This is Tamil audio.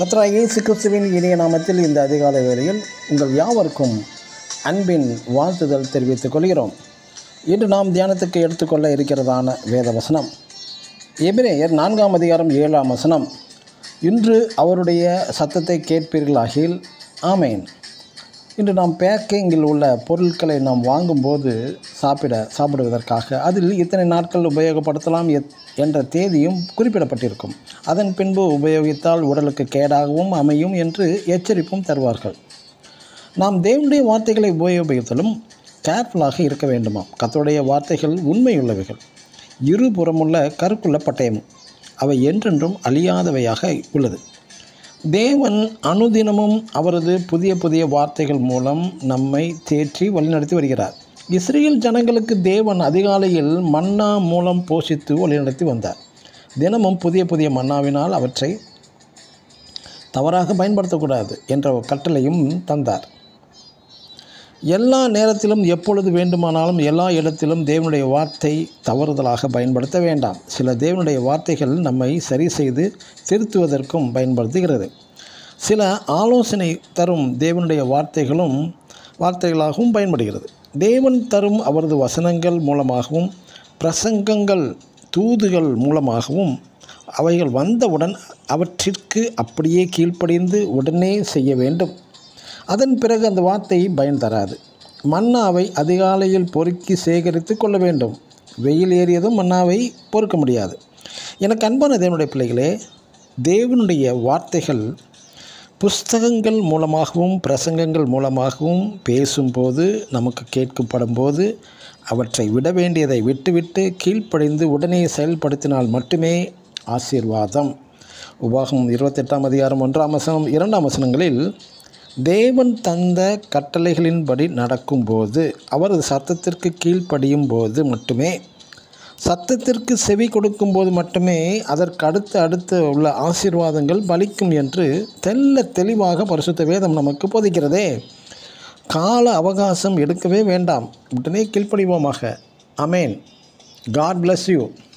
கத்ரா இயேசு கிறிஸ்துவின் இனிய நாமத்தில் இந்த அதிகாலை வேளையில் உங்கள் யாவருக்கும் அன்பின் வாழ்த்துதல் தெரிவித்துக் கொள்கிறோம் இன்று நாம் தியானத்துக்கு எடுத்துக்கொள்ள இருக்கிறதான வேத வசனம் எபிரேயர் நான்காம் அதிகாரம் ஏழாம் வசனம் இன்று அவருடைய சத்தத்தை கேட்பீர்களாகில் ஆமேன் இன்று நாம் பேக்கிங்கில் உள்ள பொருட்களை நாம் வாங்கும்போது சாப்பிட சாப்பிடுவதற்காக அதில் இத்தனை நாட்கள் உபயோகப்படுத்தலாம் எத்- என்ற தேதியும் குறிப்பிடப்பட்டிருக்கும் அதன் பின்பு உபயோகித்தால் உடலுக்கு கேடாகவும் அமையும் என்று எச்சரிப்பும் தருவார்கள் நாம் தேவனுடைய வார்த்தைகளை உபயோகித்தலும் கேர்ஃபுல்லாக இருக்க வேண்டுமாம் கர்த்தருடைய வார்த்தைகள் உண்மையுள்ளவைகள் இருபுறமுள்ள கருக்குள்ள பட்டயமும் அவை என்றென்றும் அழியாதவையாக உள்ளது தேவன் அனுதினமும் அவரது புதிய புதிய வார்த்தைகள் மூலம் நம்மை தேற்றி வழிநடத்தி வருகிறார் இஸ்ரேல் ஜனங்களுக்கு தேவன் அதிகாலையில் மன்னா மூலம் போஷித்து வழிநடத்தி வந்தார் தினமும் புதிய புதிய மன்னாவினால் அவற்றை தவறாக பயன்படுத்தக்கூடாது என்ற ஒரு கட்டளையும் தந்தார் எல்லா நேரத்திலும் எப்பொழுது வேண்டுமானாலும் எல்லா இடத்திலும் தேவனுடைய வார்த்தை தவறுதலாக பயன்படுத்த வேண்டாம் சில தேவனுடைய வார்த்தைகள் நம்மை சரி செய்து திருத்துவதற்கும் பயன்படுத்துகிறது சில ஆலோசனை தரும் தேவனுடைய வார்த்தைகளும் வார்த்தைகளாகவும் பயன்படுகிறது தேவன் தரும் அவரது வசனங்கள் மூலமாகவும் பிரசங்கங்கள் தூதுகள் மூலமாகவும் அவைகள் வந்தவுடன் அவற்றிற்கு அப்படியே கீழ்ப்படிந்து உடனே செய்ய வேண்டும் அதன் பிறகு அந்த வார்த்தை பயன் தராது மன்னாவை அதிகாலையில் பொறுக்கி சேகரித்து கொள்ள வேண்டும் வெயில் ஏறியதும் மன்னாவை பொறுக்க முடியாது எனக்கு அன்பான தேவனுடைய பிள்ளைகளே தேவனுடைய வார்த்தைகள் புஸ்தகங்கள் மூலமாகவும் பிரசங்கங்கள் மூலமாகவும் பேசும்போது நமக்கு கேட்கப்படும் போது அவற்றை விட வேண்டியதை விட்டுவிட்டு கீழ்ப்படிந்து உடனே செயல்படுத்தினால் மட்டுமே ஆசீர்வாதம் உபாகம் இருபத்தெட்டாம் அதிகாரம் ஒன்றாம் வசனம் இரண்டாம் வசனங்களில் தேவன் தந்த கட்டளைகளின்படி நடக்கும்போது அவரது சத்தத்திற்கு கீழ்ப்படியும் போது மட்டுமே சத்தத்திற்கு செவி கொடுக்கும்போது மட்டுமே அதற்கு அடுத்து அடுத்து உள்ள ஆசீர்வாதங்கள் பலிக்கும் என்று தெல்ல தெளிவாக பரிசுத்த வேதம் நமக்கு போதிக்கிறதே கால அவகாசம் எடுக்கவே வேண்டாம் உடனே கீழ்ப்படிவோமாக அமேன் காட் bless யூ